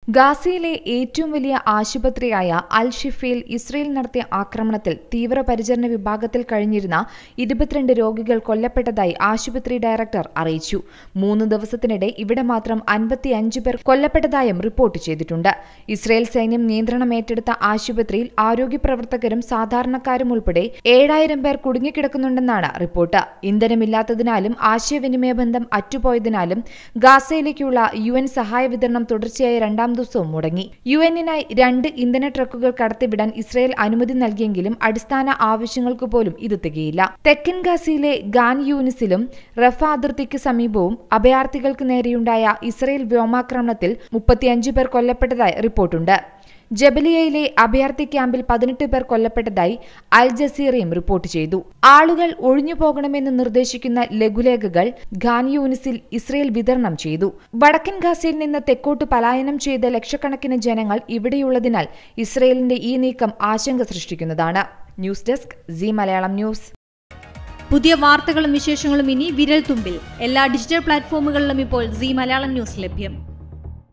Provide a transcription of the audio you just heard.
ഗാസയിലെ ഏറ്റവും വലിയ ആശുപത്രിയായ അൽ ഷിഫയിൽ ഇസ്രയേൽ നടത്തിയ ആക്രമണത്തിൽ തീവ്രപരിചരണ വിഭാഗത്തിൽ കഴിഞ്ഞിരുന്ന ഇരുപത്തിരണ്ട് രോഗികൾ കൊല്ലപ്പെട്ടതായി ആശുപത്രി ഡയറക്ടർ അറിയിച്ചു മൂന്ന് ദിവസത്തിനിടെ ഇവിടെ മാത്രം അൻപത്തിയഞ്ച് പേർ കൊല്ലപ്പെട്ടതായും റിപ്പോർട്ട് ചെയ്തിട്ടുണ്ട് ഇസ്രയേൽ സൈന്യം നിയന്ത്രണം ഏറ്റെടുത്ത ആശുപത്രിയിൽ ആരോഗ്യ പ്രവർത്തകരും സാധാരണക്കാരും ഉൾപ്പെടെ ഏഴായിരം പേർ കുടുങ്ങിക്കിടക്കുന്നുണ്ടെന്നാണ് റിപ്പോർട്ട് ഇന്ധനമില്ലാത്തതിനാലും ആശയവിനിമയ ബന്ധം അറ്റുപോയതിനാലും ഗാസയിലേക്കുള്ള യു എൻ സഹായ വിതരണം തുടർച്ചയായ രണ്ടാം ദിവസവും മുടങ്ങി യു എന്നിനായി രണ്ട് ഇന്ധന ട്രക്കുകൾ കടത്തിവിടാൻ ഇസ്രയേൽ അനുമതി നൽകിയെങ്കിലും അടിസ്ഥാന ആവശ്യങ്ങൾക്ക് പോലും ഇത് തികയില്ല തെക്കൻ ഗാസയിലെ ഗാൻ യൂനിസിലും റഫ അതിർത്തിക്ക് സമീപവും അഭയാർത്ഥികൾക്ക് നേരെയുണ്ടായ ഇസ്രയേൽ വ്യോമാക്രമണത്തിൽ മുപ്പത്തിയഞ്ച് പേർ കൊല്ലപ്പെട്ടതായി റിപ്പോർട്ടുണ്ട് ജബലിയയിലെ അഭയാർത്ഥി ക്യാമ്പിൽ പതിനെട്ട് പേർ കൊല്ലപ്പെട്ടതായി അൽ ജസീറയും റിപ്പോർട്ട് ചെയ്തു ആളുകൾ ഒഴിഞ്ഞു പോകണമെന്ന് നിർദ്ദേശിക്കുന്ന ലഘുലേഖകൾ ഖാൻ യൂനിസിൽ ഇസ്രയേൽ വിതരണം ചെയ്തു വടക്കൻ ഗാസയിൽ നിന്ന് തെക്കോട്ട് പലായനം ചെയ്ത ലക്ഷക്കണക്കിന് ജനങ്ങൾ ഇവിടെയുള്ളതിനാൽ ഇസ്രയേലിന്റെ ഈ നീക്കം ആശങ്ക സൃഷ്ടിക്കുന്നതാണ് news desk Zee Malayalam news പുതിയ വാർത്തകളും വിശേഷങ്ങളും ഇനി വിരൽ തുമ്പിൽ എല്ലാ ഡിജിറ്റൽ പ്ലാറ്റ്ഫോമുകളിലും ഇപ്പോൾ സി മലയാളം ന്യൂസ് ലഭ്യം